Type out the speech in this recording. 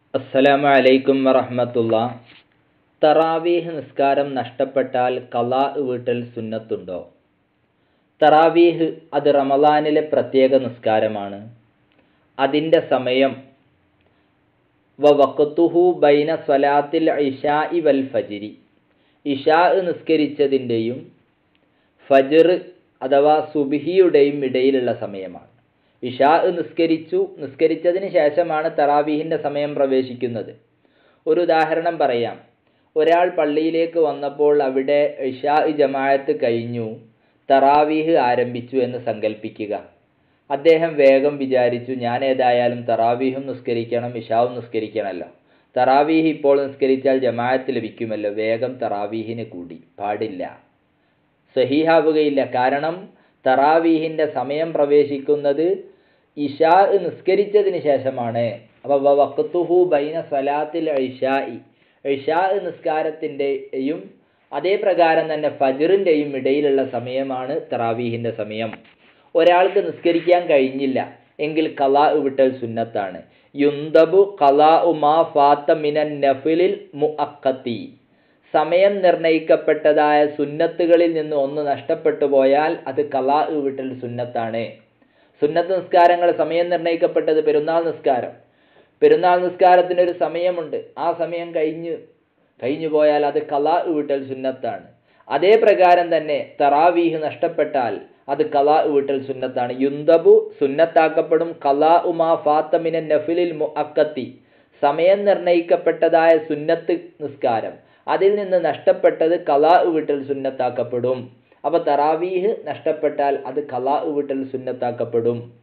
അസ്സലാമു അലൈക്കും വറഹ്മത്തുള്ള തറാവീഹ് നിസ്കാരം നഷ്ടപ്പെട്ടാൽ ഖലാ വീട്ടൽ സുന്നത്തുണ്ടോ തറാവീഹ് അത് റമദാനിലെ പ്രത്യേക നിസ്കാരമാണ് അതിൻ്റെ സമയം വ വഖ്തുഹു ബൈന സ്വലാത്തിൽ ഇഷാഇ വൽ ഫജിരി ഇഷാ നിസ്കരിച്ചതിൻ്റെയും ഫജർ അഥവാ സുബ്ഹിയുടെയും ഇടയിലുള്ള സമയമാണ് ഇഷാ നിസ്കരിച്ചു നിസ്കരിച്ചതിന് ശേഷമാണ് തറാവീഹിൻ്റെ സമയം പ്രവേശിക്കുന്നത് ഒരു ഉദാഹരണം പറയാം ഒരാൾ പള്ളിയിലേക്ക് വന്നപ്പോൾ അവിടെ ഇഷാ ജമാഅത്ത് കഴിഞ്ഞു തറാവീഹ് ആരംഭിച്ചു എന്ന് സങ്കല്പിക്കുക അദ്ദേഹം വേഗം വിചാരിച്ചു ഞാൻ ഏതായാലും തറാവീഹും നിസ്കരിക്കണം ഇഷാവും നിസ്കരിക്കണമല്ലോ തറാവീഹ് ഇപ്പോൾ നിസ്കരിച്ചാൽ ജമാഅത്ത് ലഭിക്കുമല്ലോ വേഗം തറാവീഹിന് കൂടി പാടില്ല സഹീഹാവുകയില്ല കാരണം തറാവീഹിൻ്റെ സമയം പ്രവേശിക്കുന്നത് ഇഷാ നിസ്കരിച്ചതിന് ശേഷമാണ് അപ്പോൾ വഖത്തുഹു ബൈന സലാത്തിൽ ഇഷായി ഇഷാ നിസ്കാരത്തിൻ്റെയും അതേ പ്രകാരം തന്നെ ഫജറിൻ്റെയും ഇടയിലുള്ള സമയമാണ് തറാവീഹിൻ്റെ സമയം ഒരാൾക്ക് നിസ്കരിക്കാൻ കഴിഞ്ഞില്ല എങ്കിൽ കലാ വിട്ടൽ സുന്നത്താണ് യുന്തബു കലാ ഉമാ ഫാത്ത മിനൻ നഫിലിൽ മുഅക്കത്തി സമയം നിർണയിക്കപ്പെട്ടതായ സുന്നത്തുകളിൽ നിന്ന് ഒന്ന് നഷ്ടപ്പെട്ടു പോയാൽ അത് കലാ വിട്ടൽ സുന്നത്താണ് സുന്നത്ത് നിസ്കാരങ്ങൾ സമയം നിർണയിക്കപ്പെട്ടത് പെരുന്നാൾ നിസ്കാരം പെരുന്നാൾ നിസ്കാരത്തിന് ഒരു സമയമുണ്ട് ആ സമയം കഴിഞ്ഞു കഴിഞ്ഞു പോയാൽ അത് കലാ വിട്ടൽ സുന്നത്താണ് അതേ പ്രകാരം തന്നെ തറാവീഹ് നഷ്ടപ്പെട്ടാൽ അത് കലാ വിട്ടൽ സുന്നത്താണ് യുന്തബു സുന്നത്താക്കപ്പെടും കലാ ഉമാ ഫാത്തമിന നഫിലിൽ മുഅക്കത്തി സമയം നിർണയിക്കപ്പെട്ടതായ സുന്നത്ത് നിസ്കാരം അതിൽ നിന്ന് നഷ്ടപ്പെട്ടത് കലാ വിട്ടൽ സുന്നത്താക്കപ്പെടും അപ്പോൾ തറാവീഹ് നഷ്ടപ്പെട്ടാൽ അത് കലാ വിട്ടൽ സുന്നത്താക്കപ്പെടും